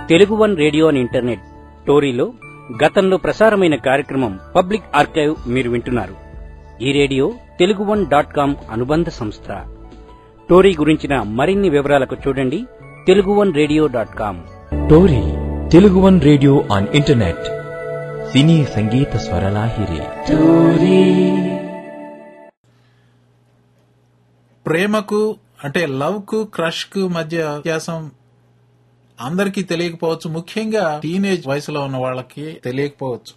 Telugu one radio and internet టోరీలో గతంలో ప్రసారమైన కార్యక్రమం పబ్లిక్ ఆర్కైవ్ మీరు వింటున్నారు ఈ radio Telugu one dot com అనుబంధ సంస్థ టోరీ గురించిన మరిన్ని వివరాలకు చూడండి Telugu one radio dot com Tori Telugu one radio on internet సినీ సంగీత స్వరలాహిరి ప్రేమకు అంటే లవ్ కు క్రష్ కు మధ్య వ్యత్యాసం అందరికీ తెలియకపోవచ్చు ముఖ్యంగా టీనేజ్ వయసులో ఉన్న వాళ్ళకి తెలియకపోవచ్చు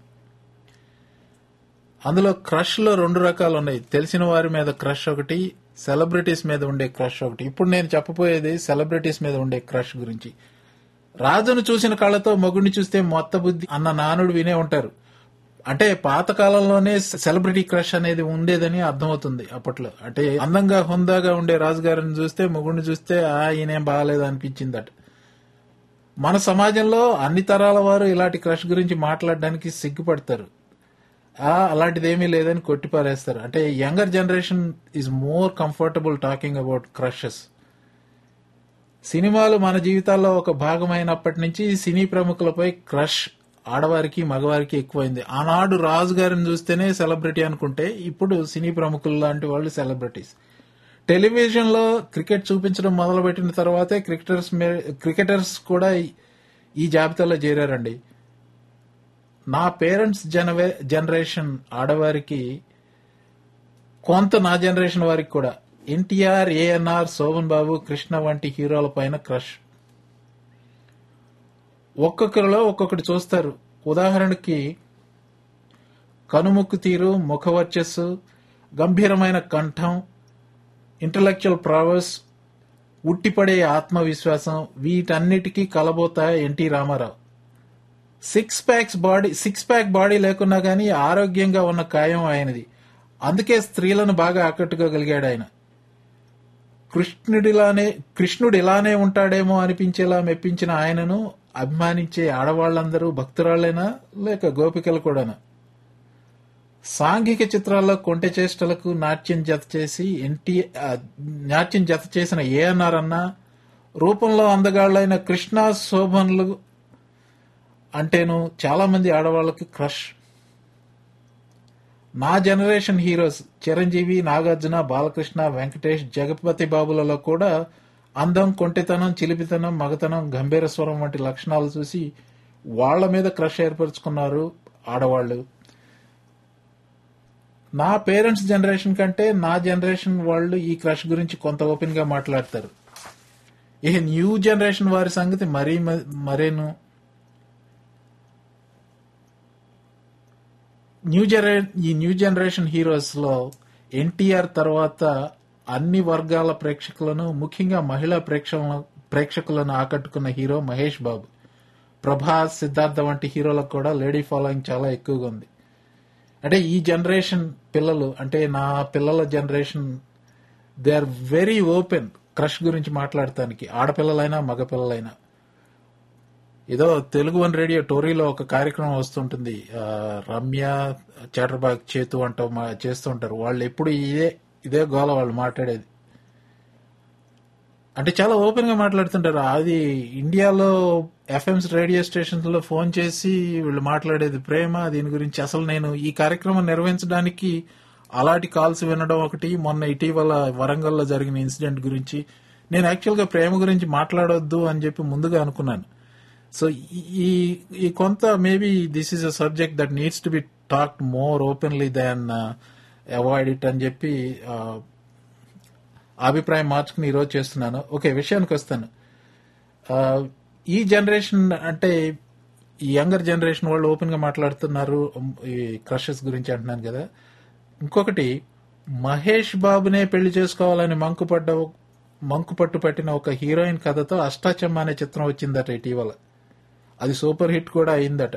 అందులో క్రష్ లో రెండు రకాలు ఉన్నాయి తెలిసిన వారి మీద క్రష్ ఒకటి సెలబ్రిటీస్ మీద ఉండే క్రష్ ఒకటి ఇప్పుడు నేను చెప్పబోయేది సెలబ్రిటీస్ మీద ఉండే క్రష్ గురించి రాజును చూసిన కళ్ళతో మొగుడిని చూస్తే మొత్త బుద్ధి అన్న నానుడు వినే ఉంటారు అంటే పాత కాలంలోనే సెలబ్రిటీ క్రష్ అనేది ఉండేదని అర్థమవుతుంది అప్పట్లో అంటే అందంగా హుందాగా ఉండే రాజుగారిని చూస్తే మొగుడిని చూస్తే ఆ ఈయనేం బాగాలేదు అనిపించిందట మన సమాజంలో అన్ని తరాల వారు ఇలాంటి క్రష్ గురించి మాట్లాడడానికి సిగ్గుపడతారు ఆ అలాంటిదేమీ లేదని కొట్టిపారేస్తారు అంటే younger generation is more comfortable talking about crushes సినిమాలు మన జీవితాల్లో ఒక భాగమైనప్పటి నుంచి సినీ ప్రముఖులపై క్రష్ ఆడవారికి మగవారికి ఎక్కువైంది ఆనాడు రాజు గారిని చూస్తేనే సెలబ్రిటీ అనుకుంటే ఇప్పుడు సినీ ప్రముఖులు లాంటి వాళ్ళు సెలబ్రిటీస్ టెలివిజన్ లో క్రికెట్ చూపించడం మొదలుపెట్టిన తర్వాతే క్రికెటర్స్ మే- క్రికెటర్స్ కూడా ఈ- ఈ జాబితాలో చేరారండి నా పేరెంట్స్ జనవే జనరేషన్ ఆడవారికి కొంత నా జనరేషన్ వారికి కూడా ఎన్టీఆర్ ఏఎన్ఆర్ శోభన్ బాబు కృష్ణ వంటి హీరోల పైన క్రష్ ఒక్కొక్కరిలో ఒక్కొక్కటి చూస్తారు ఉదాహరణకి కనుముక్కు తీరు ముఖ వర్చస్సు గంభీరమైన కంఠం ఇంటలెక్చువల్ ప్రావెస్ ఉట్టిపడే ఆత్మవిశ్వాసం వీటన్నిటికీ కలబోతా N T Ramarao six packs body six pack body లేకున్నా గానీ ఆరోగ్యంగా ఉన్న కాయం ఆయనది అందుకే స్త్రీలను బాగా ఆకట్టుకోగలిగాడు ఆయన కృష్ణుడిలానే కృష్ణుడు ఇలానే ఉంటాడేమో అనిపించేలా మెప్పించిన ఆయనను అభిమానించే ఆడవాళ్లందరూ భక్తురాళ్లేనా లేక గోపికలు కూడానా సాంఘిక చిత్రాల్లో కొంటె చేష్టలకు నాట్యం జత చేసి ఎన్టీ ఆ, నాట్యం జత చేసిన ఏఎన్ఆర్ అన్న రూపంలో అందగాళ్లైన కృష్ణ శోభన్లు అంటేను చాలా మంది ఆడవాళ్ళకి క్రష్ నా జనరేషన్ హీరోస్ చిరంజీవి నాగార్జున బాలకృష్ణ వెంకటేష్ జగపతి బాబులలో కూడా అందం కొంటెతనం చిలిపితనం మగతనం గంభీర స్వరం వంటి లక్షణాలు చూసి వాళ్ళ మీద క్రష్ ఏర్పరచుకున్నారు ఆడవాళ్లు నా పేరెంట్స్ జనరేషన్ కంటే నా జనరేషన్ వాళ్ళు ఈ క్రష్ గురించి కొంత ఓపెన్ గా మాట్లాడతారు ఇక న్యూ జనరేషన్ వారి సంగతి మరీ మ- మరేను న్యూ జనరే ఈ న్యూ జనరేషన్ హీరోస్ లో ఎన్టీఆర్ తర్వాత అన్ని వర్గాల ప్రేక్షకులను ముఖ్యంగా మహిళా ప్రేక్షకులను ప్రేక్షకులను ఆకట్టుకున్న హీరో మహేష్ బాబు ప్రభాస్ సిద్ధార్థ వంటి హీరోలకు కూడా లేడీ ఫాలోయింగ్ చాలా ఎక్కువగా ఉంది అంటే ఈ జనరేషన్ పిల్లలు అంటే నా పిల్లల generation they are very open crush గురించి మాట్లాడటానికి ఆడపిల్లలైనా మగపిల్లలైనా ఏదో తెలుగు వన్ రేడియో టోరీలో ఒక కార్యక్రమం వస్తుంటుంది ఆ, రమ్య చాటర్బాగ్ చేతు అంట మా- చేస్తుంటారు వాళ్ళు ఎప్పుడు ఇదే ఇదే గోల వాళ్ళు మాట్లాడేది అంటే చాలా ఓపెన్ గా మాట్లాడుతుంటారు అది ఇండియాలో ఎఫ్ఎంస్ రేడియో స్టేషన్స్ లో ఫోన్ చేసి వీళ్ళు మాట్లాడేది ప్రేమ దీని గురించి అసలు నేను ఈ కార్యక్రమం నిర్వహించడానికి అలాంటి కాల్స్ వినడం ఒకటి మొన్న ఇటీవల వరంగల్లో జరిగిన ఇన్సిడెంట్ గురించి నేను యాక్చువల్ గా ప్రేమ గురించి మాట్లాడొద్దు అని చెప్పి ముందుగా అనుకున్నాను సో ఈ ఈ కొంత maybe this is a subject that needs to be talk more openly than avoid it అని చెప్పి ఆ, అభిప్రాయం మార్చుకుని ఈరోజు చేస్తున్నాను ఓకే విషయానికి వస్తాను ఆ, ఈ జనరేషన్ అంటే ఈ యంగర్ జనరేషన్ వాళ్ళు ఓపెన్ గా మాట్లాడుతున్నారు ఈ క్రషెస్ గురించి అంటున్నాను కదా ఇంకొకటి మహేష్ బాబునే పెళ్లి చేసుకోవాలని మంకుపడ్డ మంకు పట్టు పట్టిన ఒక హీరోయిన్ కథతో అష్టాచమ్మ అనే చిత్రం వచ్చిందట ఇటీవల అది సూపర్ హిట్ కూడా అయిందట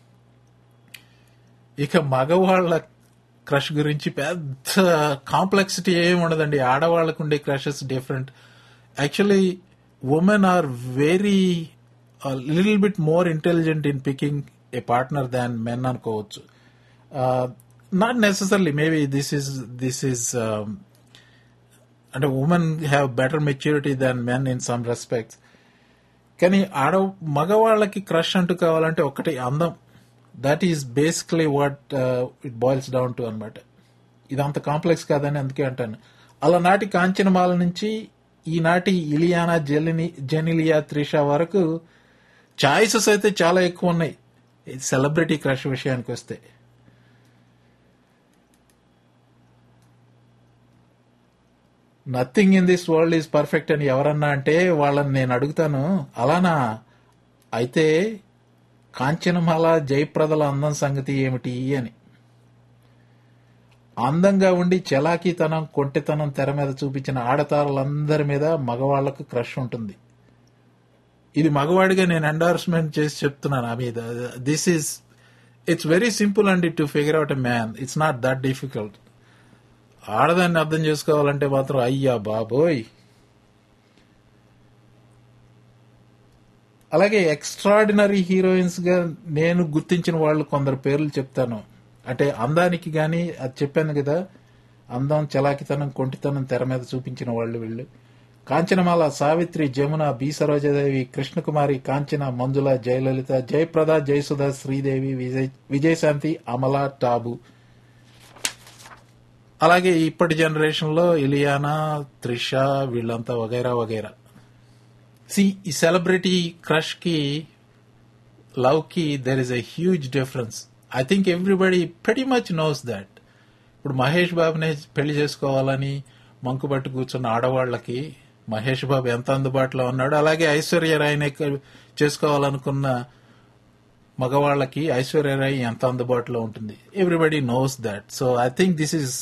ఇక మగవాళ్ళ క్రష్ గురించి పెద్ద కాంప్లెక్సిటీ ఏమి ఉండదండి ఆడవాళ్ళకు ఉండే crushes different actually women are very little bit more intelligent in picking a partner than men అనుకోవచ్చు not necessarily maybe this is this is అంటే women have better maturity than men in some respects కానీ ఆడ మగవాళ్ళకి crush అంటూ కావాలంటే ఒకటి అందం that is basically what it boils down to అనమాట ఇది అంత కాంప్లెక్స్ కాదని అందుకే అంటాను అలనాటి కాంచనమాల నుంచి ఈనాటి ఇలియానా జెలిని జెనిలియా త్రిష వరకు చాయిసెస్ అయితే చాలా ఎక్కువ ఉన్నాయి సెలబ్రిటీ క్రష్ విషయానికి వస్తే nothing in this world is perfect అని ఎవరన్నా అంటే వాళ్ళని నేను అడుగుతాను అలానా అయితే కాంచనమాల జయప్రదల అందం సంగతి ఏమిటి అని అందంగా ఉండి చలాకీతనం కొంటెతనం తెర మీద చూపించిన ఆడతారులందరి మీద మగవాళ్లకు క్రష్ ఉంటుంది ఇది మగవాడిగా నేను ఎండార్స్మెంట్ చేసి చెప్తున్నాను ఆ మీద this is it's very simple అండి to figure out a man it's not that difficult ఆడదాన్ని అర్థం చేసుకోవాలంటే మాత్రం అయ్యా బాబోయ్ అలాగే ఎక్స్ట్రాడినరీ హీరోయిన్స్ గా నేను గుర్తించిన వాళ్ళు కొందరు పేర్లు చెప్తాను అంటే అందానికి గాని అది చెప్పాను కదా అందం చలాకితనం కొంటితనం తెర మీద చూపించిన వాళ్ళు వీళ్ళు కాంచనమాల సావిత్రి జమున బి సరోజదేవి కృష్ణకుమారి కాంచన మంజుల జయలలిత జయప్రద జయసుధ శ్రీదేవి విజయ్ విజయశాంతి అమల టాబు అలాగే ఇప్పటి జనరేషన్ లో ఇలియానా త్రిష వీళ్ళంతా వగైరా వగైరా సి ఈ సెలబ్రిటీ క్రష్ కి లవ్ కి there is a huge difference I think everybody very much knows that ఇప్పుడు మహేష్ బాబుని పెళ్లి చేసుకోవాలని మంకు పట్టు కూర్చున్న ఆడవాళ్లకి మహేష్ బాబు ఎంత అందుబాటులో ఉన్నాడో అలాగే ఐశ్వర్య రాయ్ని చేసుకోవాలనుకున్న మగవాళ్ళకి ఐశ్వర్య రాయ్ ఎంత అందుబాటులో ఉంటుంది everybody knows that so I think this is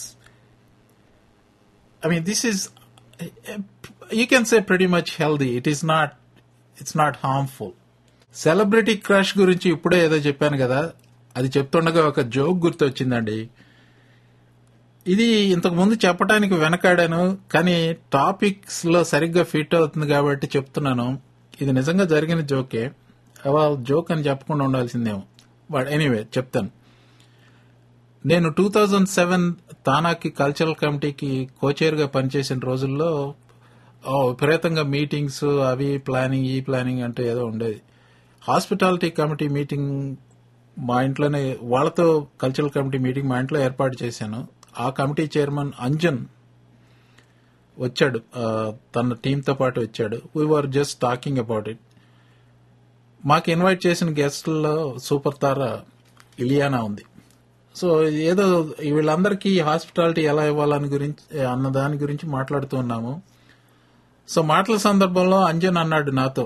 I mean this is you can say pretty much healthy it is not it's not harmful celebrity crush గురించి ఇప్పుడే ఏదో చెప్పాను కదా అది చెప్తుండగా ఒక జోక్ గుర్తొచ్చిందండి ఇది ఇంతకు ముందు చెప్పడానికి వెనకాడాను కానీ టాపిక్స్ లో సరిగ్గా ఫిట్ అవుతుంది కాబట్టి చెప్తున్నాను ఇది నిజంగా జరిగిన జోకే అవాల్ జోక్ అని చెప్పకుండా ఉండాల్సిందేమో బట్ ఎనీవే చెప్తాను నేను టూ థౌజండ్ సెవెన్ తానాకి కల్చరల్ కమిటీకి కోచైర్ గా పనిచేసిన రోజుల్లో ఓ, విపరీతంగా మీటింగ్స్ అవి ప్లానింగ్ ఈ ప్లానింగ్ అంటే ఏదో ఉండేది హాస్పిటాలిటీ కమిటీ మీటింగ్ మా ఇంట్లోనే వాళ్ళతో కల్చరల్ కమిటీ మీటింగ్ మా ఇంట్లో ఏర్పాటు చేశాను ఆ కమిటీ చైర్మన్ అంజన్ వచ్చాడు ఆ, తన టీంతో పాటు వచ్చాడు we were just talking about it మాకు ఇన్వైట్ చేసిన గెస్టుల్లో సూపర్ తార ఇలియానా ఉంది సో ఏదో వీళ్ళందరికీ హాస్పిటాలిటీ ఎలా ఇవ్వాలని గురించి అన్న దాని గురించి మాట్లాడుతూ ఉన్నాము సో మాటల సందర్భంలో అంజన్ అన్నాడు నాతో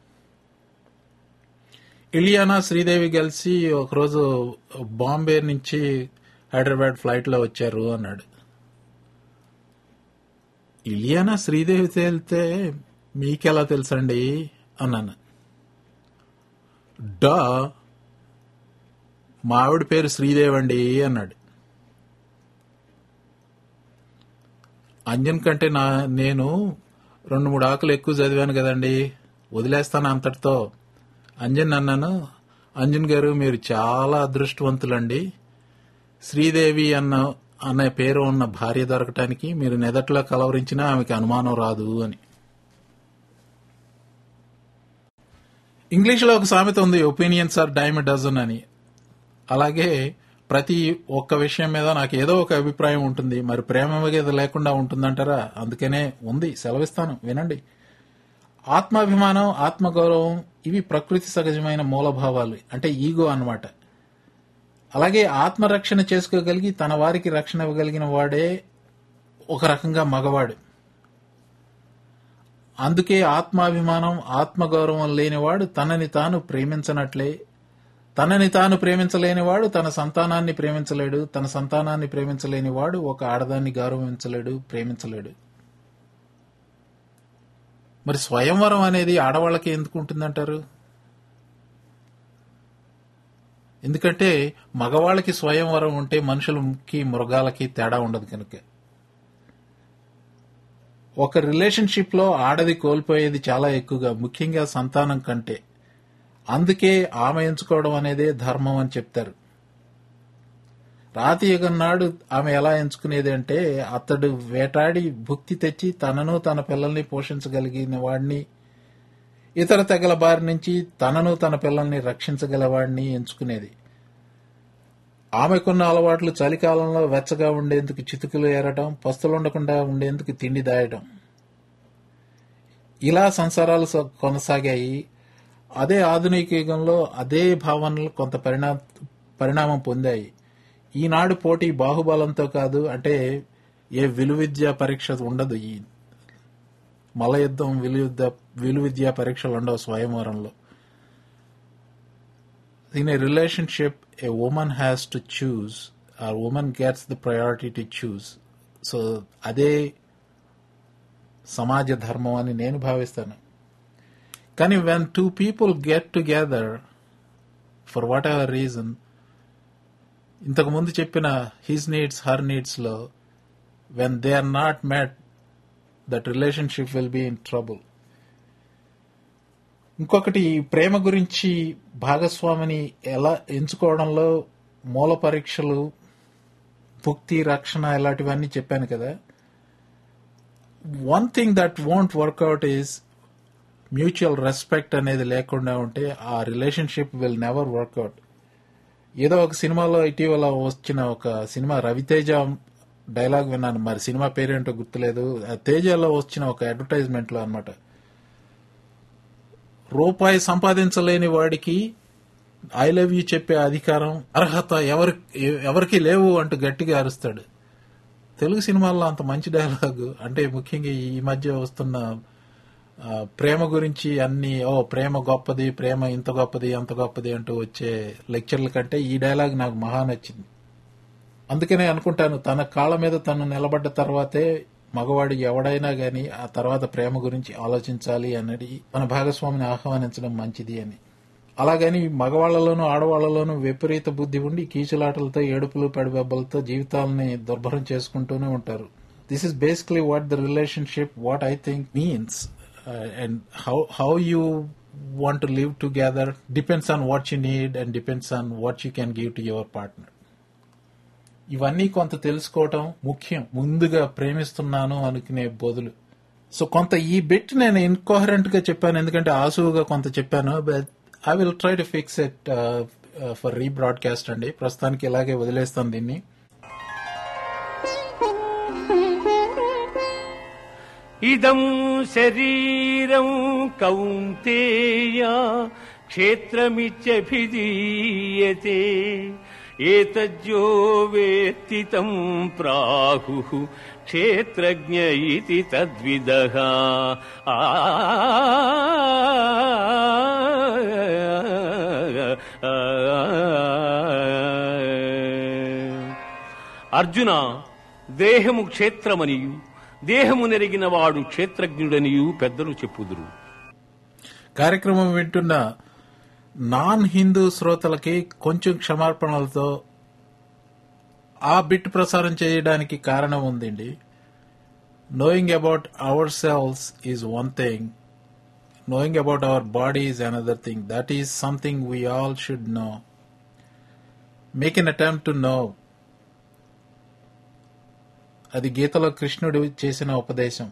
ఇలియానా శ్రీదేవి కలిసి ఒకరోజు బాంబే నుంచి హైదరాబాద్ ఫ్లైట్ లో వచ్చారు అన్నాడు ఇలియానా శ్రీదేవి తేలితే మీకెలా తెలుసండి అన్నాను డా మా ఆవిడ పేరు శ్రీదేవి అండి అన్నాడు అంజన్ కంటే నా నేను రెండు మూడు ఆకులు ఎక్కువ చదివాను కదండి వదిలేస్తాను అంతటితో అంజన్ అన్నాను అంజన్ గారు మీరు చాలా అదృష్టవంతులండి శ్రీదేవి అన్న అనే పేరు ఉన్న భార్య దొరకటానికి మీరు నెదట్లో కలవరించినా ఆమెకి అనుమానం రాదు అని ఇంగ్లీష్ లో ఒక సామెత ఉంది ఒపీనియన్స్ ఆర్ డైమ్ డజన్ అని అలాగే ప్రతి ఒక్క విషయం మీద నాకు ఏదో ఒక అభిప్రాయం ఉంటుంది మరి ప్రేమ మీద లేకుండా ఉంటుందంటారా అందుకనే ఉంది సెలవిస్తాను వినండి ఆత్మాభిమానం ఆత్మగౌరవం ఇవి ప్రకృతి సహజమైన మూలభావాలు అంటే ఈగో అన్నమాట అలాగే ఆత్మరక్షణ చేసుకోగలిగి తన వారికి రక్షణ ఇవ్వగలిగిన వాడే ఒక రకంగా మగవాడు అందుకే ఆత్మాభిమానం ఆత్మగౌరవం లేనివాడు తనని తాను ప్రేమించనట్లే తనని తాను ప్రేమించలేనివాడు తన సంతానాన్ని ప్రేమించలేడు తన సంతానాన్ని ప్రేమించలేనివాడు ఒక ఆడదాన్ని గౌరవించలేడు ప్రేమించలేడు మరి స్వయంవరం అనేది ఆడవాళ్ళకి ఎందుకు ఉంటుందంటారు ఎందుకంటే మగవాళ్ళకి స్వయంవరం ఉంటే మనుషులకి మృగాలకి తేడా ఉండదు కనుక ఒక రిలేషన్షిప్ లో ఆడది కోల్పోయేది చాలా ఎక్కువగా ముఖ్యంగా సంతానం కంటే అందుకే ఆమె ఎంచుకోవడం అనేదే ధర్మం అని చెప్తారు రాతి యుగం నాడు ఆమె ఎలా ఎంచుకునేది అంటే అతడు వేటాడి భుక్తి తెచ్చి తనను తన పిల్లల్ని పోషించగలిగిన వాడిని ఇతర తెగల బారి నుంచి తనను తన పిల్లల్ని రక్షించగలవాడిని ఎంచుకునేది ఆమెకున్న అలవాట్లు చలికాలంలో వెచ్చగా ఉండేందుకు చితుకులు ఏరటం పస్తులుండకుండా ఉండేందుకు తిండి దాయటం ఇలా సంసారాలు స- కొనసాగాయి అదే ఆధునిక యుగంలో అదే భావనలు కొంత పరిణా పరిణామం పొందాయి ఈనాడు పోటీ బాహుబలంతో కాదు అంటే ఏ విలువిద్యా పరీక్ష ఉండదు ఈ మల్ల యుద్ధం విలుయుద్ధ విలువిద్యా పరీక్షలు ఉండవు స్వయంవరంలో in a relationship, a woman has to choose, or woman gets the priority to choose. So అదే సమాజ ధర్మం అని నేను భావిస్తాను కానీ when two people get together for whatever reason ఇంతకు ముందు చెప్పిన హిస్ నీడ్స్ హర్ నీడ్స్ లో when they are not met that relationship will be in trouble ఇంకొకటి ఈ ప్రేమ గురించి భాగస్వామిని ఎలా ఎంచుకోవడంలో మూల పరీక్షలు భుక్తి రక్షణ ఇలాంటివన్నీ చెప్పాను కదా one thing that won't work out is mutual respect అనేది లేకుండా ఉంటే ఆ రిలేషన్షిప్ విల్ నెవర్ వర్కౌట్ ఏదో ఒక సినిమాలో ఇటీవల వచ్చిన ఒక సినిమా రవితేజ డైలాగ్ విన్నాను మరి సినిమా పేరేంటో గుర్తులేదు ఆ తేజలో వచ్చిన ఒక అడ్వర్టైజ్మెంట్ లో అనమాట రూపాయి సంపాదించలేని వాడికి ఐ లవ్ యూ చెప్పే అధికారం అర్హత ఎవరి ఎవరికి లేవు అంటూ గట్టిగా అరుస్తాడు తెలుగు సినిమాల్లో అంత మంచి డైలాగ్ అంటే ముఖ్యంగా ఈ మధ్య వస్తున్న ఆ, ప్రేమ గురించి అన్ని ఓ ప్రేమ గొప్పది ప్రేమ ఇంత గొప్పది అంత గొప్పది అంటూ వచ్చే లెక్చర్ల కంటే ఈ డైలాగ్ నాకు మహా నచ్చింది అందుకనే అనుకుంటాను తన కాళ్ళ మీద తను నిలబడ్డ తర్వాతే మగవాడు ఎవడైనా గాని ఆ తర్వాత ప్రేమ గురించి ఆలోచించాలి అన్నది తన భాగస్వామిని ఆహ్వానించడం మంచిది అని అలాగని మగవాళ్లలోనూ ఆడవాళ్లలోనూ విపరీత బుద్ధి ఉండి కీచులాటలతో ఏడుపులు పడిబెబ్బలతో జీవితాలని దుర్భరం చేసుకుంటూనే ఉంటారు this is basically what the relationship what I think means and how how you want to live together depends on what you need and depends on what you can give to your partner ఇవన్నీ కొంత తెలుసుకోవటం ముఖ్యం ముందుగా ప్రేమిస్తున్నాను అనుకునే బదులు so కొంత ఈ బిట్ నేను ఇన్కోహరెంట్ గా చెప్పాను ఎందుకంటే ఆసువుగా కొంత చెప్పాను but I will try to fix it for rebroadcast అండి ప్రస్తుతానికి ఇలాగే వదిలేస్తాను దీన్ని ఇదం శరీరం కౌంతేయ క్షేత్రమిత్యభిధీయతే ఏతజ్జో వేత్తి తం ప్రాహు క్షేత్రజ్ఞ ఇతి తద్విదః ఆ అర్జున దేహము క్షేత్రమనియు దేహము నెరిగిన వాడు క్షేత్రజ్ఞుడనియు పెద్దలు చెప్పుదురు కార్యక్రమం వింటున్న నాన్ హిందూ శ్రోతలకి కొంచెం క్షమార్పణలతో ఆ బిట్ ప్రసారం చేయడానికి కారణం ఉందండి knowing about our cells is one thing knowing about our body is another thing that is something we all should know make an attempt to know అది గీతలో కృష్ణుడు చేసిన ఉపదేశం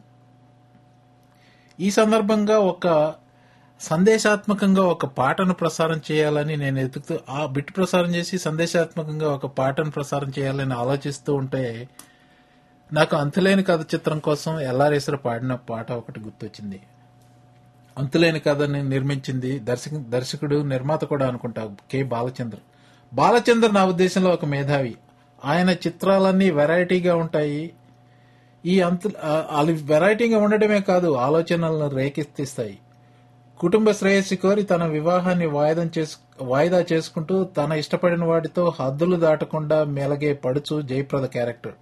ఈ సందర్భంగా ఒక సందేశాత్మకంగా ఒక పాటను ప్రసారం చేయాలని నేను ఎదుగుతూ ఆ బిట్ ప్రసారం చేసి సందేశాత్మకంగా ఒక పాటను ప్రసారం చేయాలని ఆలోచిస్తూ ఉంటే నాకు అంతులేని కథ చిత్రం కోసం ఎల్ఆర్ఎస్ర పాడిన పాట ఒకటి గుర్తొచ్చింది అంతులేని కథని నిర్మించింది దర్శక దర్శకుడు నిర్మాత కూడా అనుకుంటా కె బాలచంద్ర బాలచంద్ర నా ఉద్దేశంలో ఒక మేధావి ఆయన చిత్రాలన్నీ వెరైటీగా ఉంటాయి ఈ అంతు ఆ- అవి వెరైటీగా ఉండటమే కాదు ఆలోచనలను రేకెత్తిస్తాయి కుటుంబ శ్రేయస్సు కోరి తన వివాహాన్ని వాయిదం చేసు వాయిదా చేసుకుంటూ తన ఇష్టపడిన వాటితో హద్దులు దాటకుండా మెలగే పడుచు జయప్రద క్యారెక్టర్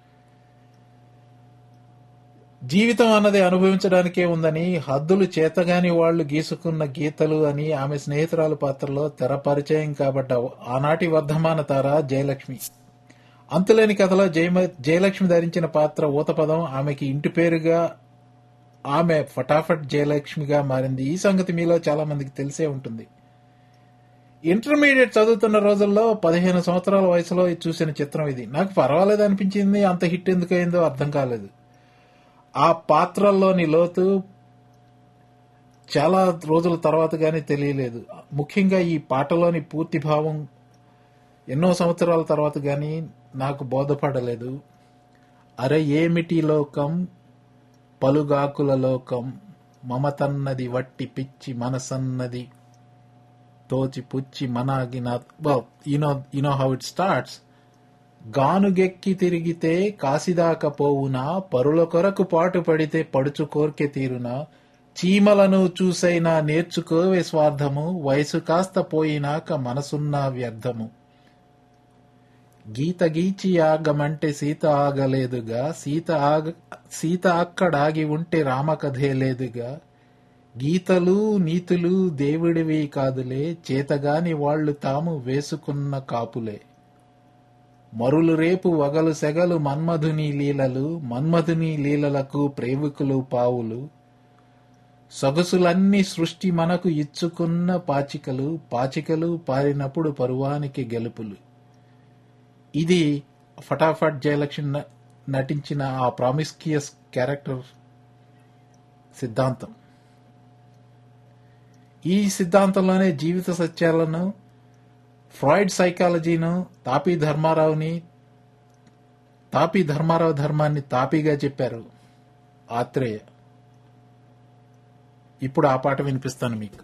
జీవితం అన్నది అనుభవించడానికే ఉందని హద్దులు చేతగాని వాళ్లు గీసుకున్న గీతలు అని ఆమె స్నేహితురాలు పాత్రలో తెర పరిచయం కాబట్ట ఆనాటి వర్ధమాన తార జయలక్ష్మి అంతులేని కథలో జయమ జయలక్ష్మి ధరించిన పాత్ర ఊతపదం ఆమెకి ఇంటి పేరుగా ఆమె ఫటాఫట్ జయలక్ష్మిగా మారింది ఈ సంగతి మీలో చాలా మందికి తెలిసే ఉంటుంది ఇంటర్మీడియట్ చదువుతున్న రోజుల్లో పదిహేను సంవత్సరాల వయసులో చూసిన చిత్రం ఇది నాకు పర్వాలేదు అనిపించింది అంత హిట్ ఎందుకు అయిందో అర్థం కాలేదు ఆ పాత్రల్లోని లోతు చాలా రోజుల తర్వాత కానీ తెలియలేదు ముఖ్యంగా ఈ పాటలోని పూర్తి భావం ఎన్నో సంవత్సరాల తర్వాత కానీ నాకు బోధపడలేదు అరే ఏమిటి లోకం పలుగాకుల లోకం మమతన్నది వట్టి పిచ్చి మనసన్నది తోచి పుచ్చి మనాగిన you know you know how it starts గానుగెక్కి తిరిగితే కాసిదాక పోవునా పరుల కొరకు పాటు పడితే పడుచు కోర్కె తీరునా చీమలను చూసైనా నేర్చుకోవే స్వార్థము వయసు కాస్త పోయినాక మనసున్నా వ్యర్థము గీత గీచి ఆగమంటే సీత ఆగలేదుగా సీత ఆగ సీత అక్కడాగి ఉంటే రామకథే లేదుగా గీతలు నీతులు దేవుడివి కాదులే చేతగాని వాళ్ళు తాము వేసుకున్న కాపులే మరులు రేపు వగలు సెగలు మన్మధుని లీలలు మన్మధుని లీలలకు ప్రేమికులు పావులు సొగసులన్నీ సృష్టి మనకు ఇచ్చుకున్న పాచికలు పాచికలు పారినప్పుడు పరువానికి గెలుపులు ఇది ఫటాఫట్ జయలక్ష్మి న- నటించిన ఆ ప్రామిస్కియస్ క్యారెక్టర్ సిద్ధాంతం ఈ సిద్ధాంతంలోనే జీవిత సత్యాలను ఫ్రాయిడ్ సైకాలజీను తాపీ ధర్మారావుని తాపీ ధర్మారావు ధర్మాన్ని తాపీగా చెప్పారు ఆత్రేయ ఇప్పుడు ఆ పాట వినిపిస్తాను మీకు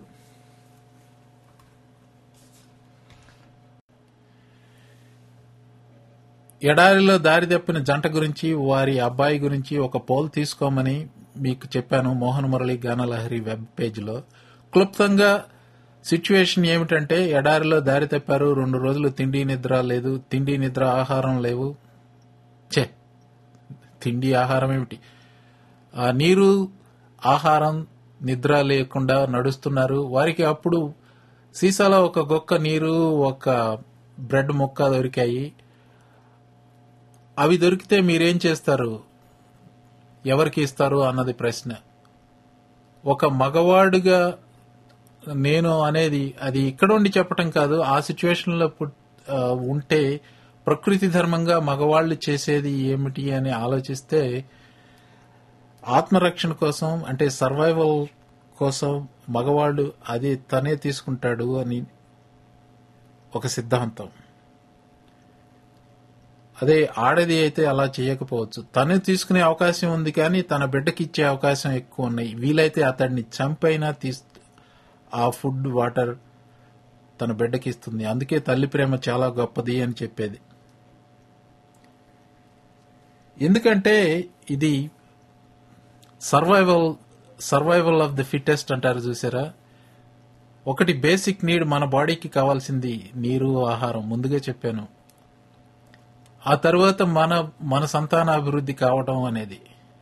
ఎడారిలో దారి తప్పిన జంట గురించి వారి అబ్బాయి గురించి ఒక పోల్ తీసుకోమని మీకు చెప్పాను మోహన్ మురళి గానలహరి వెబ్ పేజీలో క్లుప్తంగా సిచ్యువేషన్ ఏమిటంటే ఎడారిలో దారి తప్పారు రెండు రోజులు తిండి నిద్ర లేదు తిండి నిద్ర ఆహారం లేవు ఛే తిండి ఆహారం ఏమిటి ఆ నీరు ఆహారం నిద్ర లేకుండా నడుస్తున్నారు వారికి అప్పుడు సీసాలో ఒక గొక్క నీరు ఒక బ్రెడ్ ముక్క దొరికాయి అవి దొరికితే మీరేం చేస్తారు ఎవరికి ఇస్తారు అన్నది ప్రశ్న ఒక మగవాడుగా నేను అనేది అది ఇక్కడ ఉండి చెప్పటం కాదు ఆ సిచ్యువేషన్ లో పుట్- ఆ, ఉంటే ప్రకృతి ధర్మంగా మగవాళ్ళు చేసేది ఏమిటి అని ఆలోచిస్తే ఆత్మరక్షణ కోసం అంటే సర్వైవల్ కోసం మగవాళ్ళు అది తనే తీసుకుంటాడు అని ఒక సిద్ధాంతం అదే ఆడది అయితే అలా చేయకపోవచ్చు తను తీసుకునే అవకాశం ఉంది కానీ తన బిడ్డకి ఇచ్చే అవకాశం ఎక్కువ ఉన్నాయి వీలైతే అతడిని చంపైనా తీస్ ఆ ఫుడ్ వాటర్ తన బిడ్డకి ఇస్తుంది అందుకే తల్లి ప్రేమ చాలా గొప్పది అని చెప్పేది ఎందుకంటే ఇది survival survival of the fittest అంటారు చూసారా ఒకటి బేసిక్ నీడ్ మన బాడీకి కావాల్సింది నీరు ఆహారం ముందుగా చెప్పాను ఆ తర్వాత మన మన సంతాన అభివృద్ధి కావడం అనేది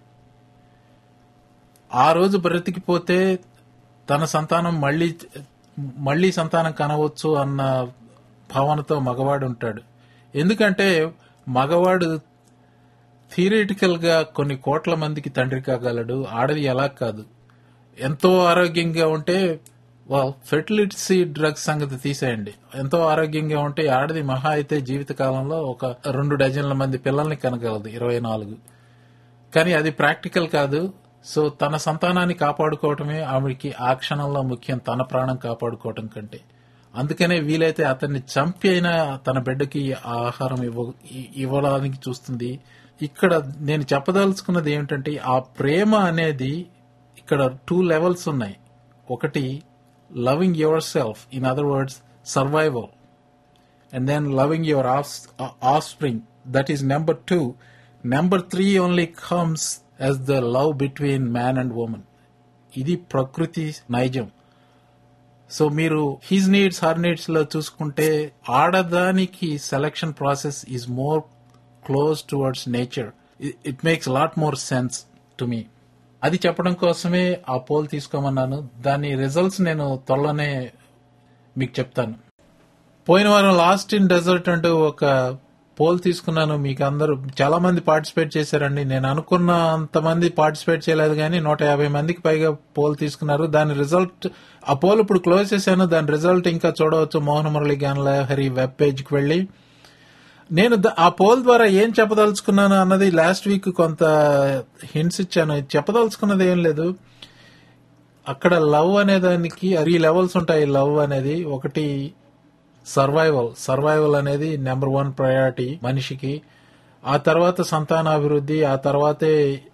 ఆ రోజు బ్రతికిపోతే తన సంతానం మళ్ళీ మళ్ళీ సంతానం కనవచ్చు అన్న భావనతో మగవాడు ఉంటాడు ఎందుకంటే మగవాడు థియరిటికల్ గా కొన్ని కోట్ల మందికి తండ్రి కాగలడు ఆడది ఎలా కాదు ఎంతో ఆరోగ్యంగా ఉంటే ఫెర్టిలిటీ డ్రగ్స్ సంగతి తీసేయండి ఎంతో ఆరోగ్యంగా ఉంటే ఆడది మహా అయితే జీవిత కాలంలో ఒక రెండు డజన్ల మంది పిల్లల్ని కనగలదు ఇరవై నాలుగు కానీ అది ప్రాక్టికల్ కాదు సో తన సంతానాన్ని కాపాడుకోవటమే ఆవిడకి ఆ క్షణంలో ముఖ్యం తన ప్రాణం కాపాడుకోవటం కంటే అందుకనే వీలైతే అతన్ని చంపి అయినా తన బిడ్డకి ఆ ఆహారం ఇవ్వ ఇ- ఇవ్వడానికి చూస్తుంది ఇక్కడ నేను చెప్పదలుచుకున్నది ఏమిటంటే ఆ ప్రేమ అనేది ఇక్కడ టూ లెవెల్స్ ఉన్నాయి ఒకటి loving yourself in other words survival and then loving your off- uh, offspring. That is number two. Number three only comes as the love between man and woman. ఇది ప్రకృతి నైజం so మీరు his needs her needs లో చూసుకుంటే ఆడదానికి selection process is more close towards nature it makes lot more sense to me అది చెప్పడం కోసమే ఆ పోల్ తీసుకోమన్నాను దాని రిజల్ట్స్ నేను త్వరలోనే మీకు చెప్తాను పోయిన వారం లాస్ట్ ఇన్ డెజర్ట్ అంటూ ఒక పోల్ తీసుకున్నాను మీకు అందరూ చాలా మంది పార్టిసిపేట్ చేశారండి నేను అనుకున్న అంత మంది పార్టిసిపేట్ చేయలేదు కానీ నూట యాభై మందికి పైగా పోల్ తీసుకున్నారు దాని రిజల్ట్ ఆ పోల్ ఇప్పుడు క్లోజ్ చేశాను దాని రిజల్ట్ ఇంకా చూడవచ్చు మోహన్ మురళి గానలహరి వెబ్ పేజ్ కి వెళ్ళి నేను ద- ఆ పోల్ ద్వారా ఏం చెప్పదలుచుకున్నాను అన్నది లాస్ట్ వీక్ కొంత హింట్స్ ఇచ్చాను చెప్పదలుచుకున్నది ఏం లేదు అక్కడ లవ్ అనే దానికి త్రీ లెవెల్స్ ఉంటాయి లవ్ అనేది ఒకటి సర్వైవల్ సర్వైవల్ అనేది నెంబర్ వన్ ప్రయారిటీ మనిషికి ఆ తర్వాత సంతానాభివృద్ధి ఆ తర్వాతే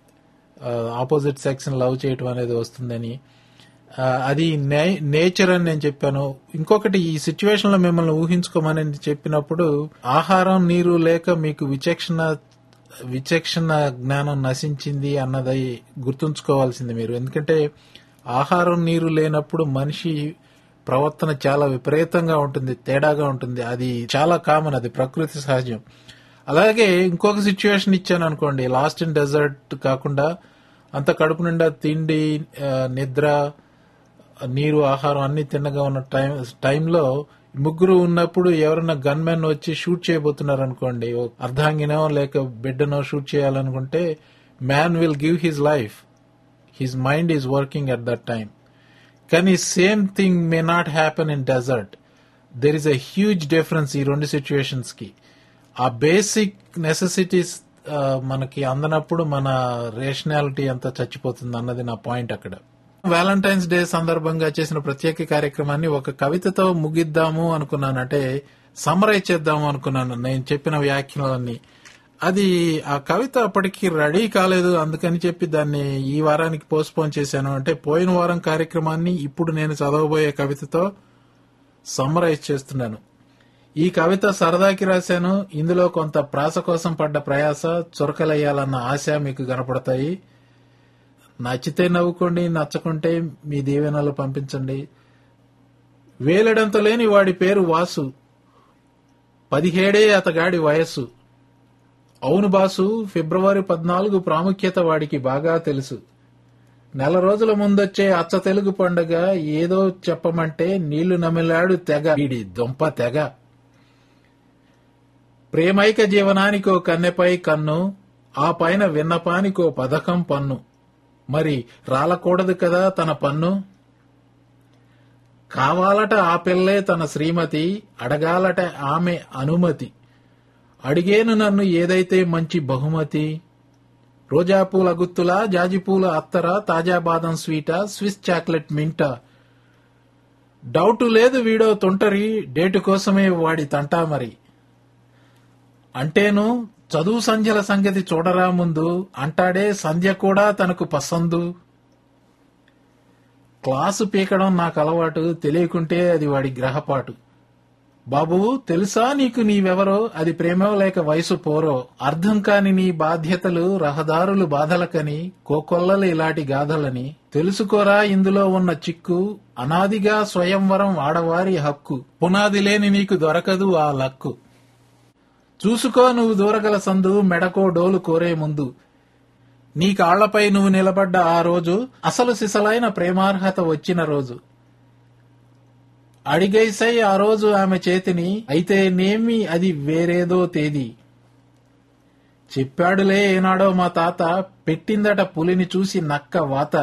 ఆపోజిట్ సెక్స్ లవ్ చేయటం అనేది వస్తుందని ఆ, అది నేచర్ అని నేను చెప్పాను ఇంకొకటి ఈ సిచ్యువేషన్ లో మిమ్మల్ని ఊహించుకోమని చెప్పినప్పుడు ఆహారం నీరు లేక మీకు విచక్షణ విచక్షణ జ్ఞానం నశించింది అన్నది గుర్తుంచుకోవాల్సింది మీరు ఎందుకంటే ఆహారం నీరు లేనప్పుడు మనిషి ప్రవర్తన చాలా విపరీతంగా ఉంటుంది తేడాగా ఉంటుంది అది చాలా కామన్ అది ప్రకృతి సహజం అలాగే ఇంకొక సిచ్యువేషన్ ఇచ్చాను అనుకోండి లాస్ట్ ఇన్ డెజర్ట్ కాకుండా అంత కడుపు నిండా తిండి ఆ, నిద్ర నీరు ఆహారం అన్ని తిన్నగా ఉన్న టైం టైంలో ముగ్గురు ఉన్నప్పుడు ఎవరైనా గన్ మెన్ వచ్చి షూట్ చేయబోతున్నారు అనుకోండి ఓ అర్ధాంగినో లేక బిడ్డనో షూట్ చేయాలనుకుంటే man will give his life his mind is working at that time కానీ same thing may not happen in desert there is a huge difference ఈ రెండు సిచ్యువేషన్స్ కి ఆ బేసిక్ నెసెసిటీస్ మనకి అందనప్పుడు మన రేషనాలిటీ అంతా చచ్చిపోతుంది అన్నది నా పాయింట్ అక్కడ వ్యాలంటైన్స్ డే సందర్భంగా చేసిన ప్రత్యేక కార్యక్రమాన్ని ఒక కవితతో ముగిద్దాము అనుకున్నాను అంటే సమరైజ్ చేద్దాము అనుకున్నాను నేను చెప్పిన వ్యాఖ్యలన్నీ అది ఆ కవిత అప్పటికి రెడీ కాలేదు అందుకని చెప్పి దాన్ని ఈ వారానికి పోస్ట్ పోన్ చేశాను అంటే పోయిన వారం కార్యక్రమాన్ని ఇప్పుడు నేను చదవబోయే కవితతో సమ్మరైజ్ చేస్తున్నాను ఈ కవిత సరదాకి రాశాను ఇందులో కొంత ప్రాస కోసం పడ్డ ప్రయాస చురకలయ్యాలన్న ఆశ మీకు కనపడతాయి నచ్చితే నవ్వుకోండి నచ్చకుంటే మీ దీవెనలు పంపించండి వేలెడంత లేని వాడి పేరు వాసు పదిహేడే అతగాడి వయస్సు అవును బాసు ఫిబ్రవరి పద్నాలుగు ప్రాముఖ్యత వాడికి బాగా తెలుసు నెల రోజుల ముందొచ్చే అచ్చ తెలుగు పండుగ ఏదో చెప్పమంటే నీళ్లు నమిలాడు తెగ వీడి దొంప తెగ ప్రేమైక జీవనానికో కన్నెపై కన్ను ఆ పైన విన్నపానికో పథకం పన్ను మరి రాలకూడదు కదా తన పన్ను కావాలట ఆ పిల్లే తన శ్రీమతి అడగాలట ఆమె అనుమతి అడిగేను నన్ను ఏదైతే మంచి బహుమతి రోజా పూల గుత్తుల జాజిపూల అత్తర తాజా బాదం స్వీటా స్విస్ చాక్లెట్ మింటా డౌటు లేదు వీడో తొంటరి డేటు కోసమే వాడి తంటా మరి అంటేను చదువు సంధ్యల సంగతి చూడరా ముందు అంటాడే సంధ్య కూడా తనకు పసందు క్లాసు పీకడం నాకు అలవాటు తెలియకుంటే అది వాడి గ్రహపాటు బాబు తెలుసా నీకు నీవెవరో అది ప్రేమో లేక వయసు పోరో అర్థం కాని నీ బాధ్యతలు రహదారులు బాధలకని కోకొల్లలు ఇలాంటి గాథలని తెలుసుకోరా ఇందులో ఉన్న చిక్కు అనాదిగా స్వయంవరం ఆడవారి హక్కు పునాది లేని నీకు దొరకదు ఆ లక్కు చూసుకో నువ్వు దూరగల సందు మెడకో డోలు కోరే ముందు నీ కాళ్లపై నువ్వు నిలబడ్డ ఆ రోజు అసలు సిసలైన ప్రేమార్హత వచ్చిన రోజు అడిగైసై ఆ రోజు ఆమె చేతిని అయితే నేమి అది వేరేదో తేదీ చెప్పాడులే ఏనాడో మా తాత పెట్టిందట పులిని చూసి నక్క వాత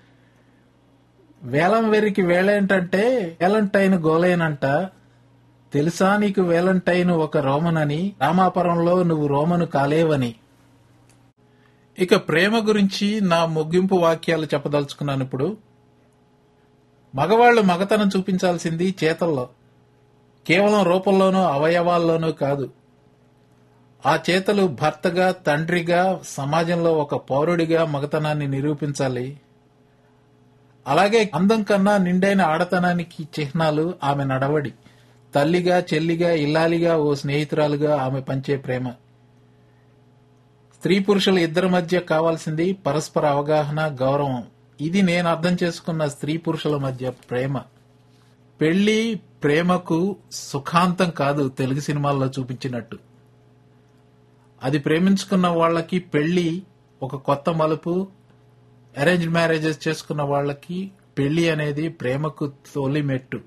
వేలం వెర్రికి వేళేంటంటే వేలంటైన్ గోలేనంట తెలుసా నీకు వేలంటైన్ ఒక రోమనని రామాపురంలో నువ్వు రోమను కాలేవని ఇక ప్రేమ గురించి నా ముగింపు వాక్యాలు చెప్పదలుచుకున్నాను ఇప్పుడు మగవాళ్లు మగతనం చూపించాల్సింది చేతల్లో కేవలం రూపంలోనూ అవయవాల్లోనూ కాదు ఆ చేతలు భర్తగా తండ్రిగా సమాజంలో ఒక పౌరుడిగా మగతనాన్ని నిరూపించాలి అలాగే అందం కన్నా నిండైన ఆడతనానికి చిహ్నాలు ఆమె నడవడి తల్లిగా చెల్లిగా ఇల్లాలిగా ఓ స్నేహితురాలుగా ఆమె పంచే ప్రేమ స్త్రీ పురుషుల ఇద్దరి మధ్య కావాల్సింది పరస్పర అవగాహన గౌరవం ఇది నేను అర్థం చేసుకున్న స్త్రీ పురుషుల మధ్య ప్రేమ పెళ్లి ప్రేమకు సుఖాంతం కాదు తెలుగు సినిమాల్లో చూపించినట్టు అది ప్రేమించుకున్న వాళ్ళకి పెళ్లి ఒక కొత్త మలుపు అరేంజ్ మ్యారేజెస్ చేసుకున్న వాళ్ళకి పెళ్లి అనేది ప్రేమకు తొలి మెట్టు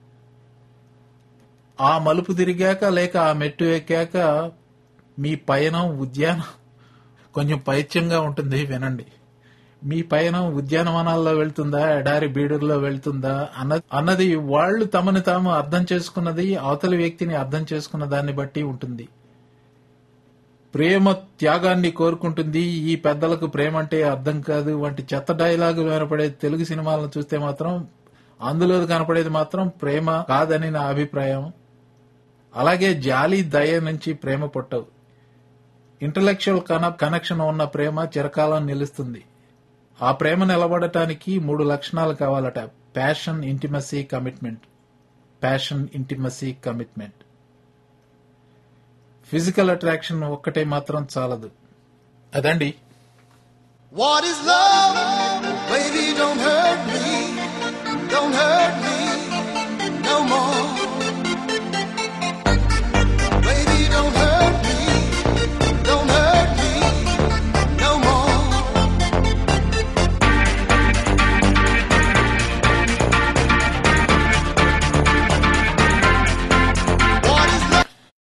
ఆ మలుపు తిరిగాక లేక ఆ మెట్టు ఎక్కాక మీ పయనం ఉద్యానం కొంచెం పైత్యంగా ఉంటుంది వినండి మీ పయనం ఉద్యానవనాల్లో వెళ్తుందా ఎడారి బీడుల్లో వెళ్తుందా అన్న అన్నది వాళ్ళు తమని తాము అర్థం చేసుకున్నది అవతలి వ్యక్తిని అర్థం చేసుకున్న దాన్ని బట్టి ఉంటుంది ప్రేమ త్యాగాన్ని కోరుకుంటుంది ఈ పెద్దలకు ప్రేమ అంటే అర్థం కాదు వంటి చెత్త డైలాగులు వినపడే తెలుగు సినిమాలను చూస్తే మాత్రం అందులో కనపడేది మాత్రం ప్రేమ కాదని నా అభిప్రాయం అలాగే జాలి దయ నుంచి ప్రేమ పుట్టవు ఇంటలెక్చువల్ కన కనెక్షన్ ఉన్న ప్రేమ చిరకాలం నిలుస్తుంది ఆ ప్రేమ నిలబడటానికి మూడు లక్షణాలు కావాలట passion intimacy commitment passion intimacy commitment physical attraction ఒక్కటే మాత్రం చాలదు అదండి What is love? Baby, don't hurt me. Don't hurt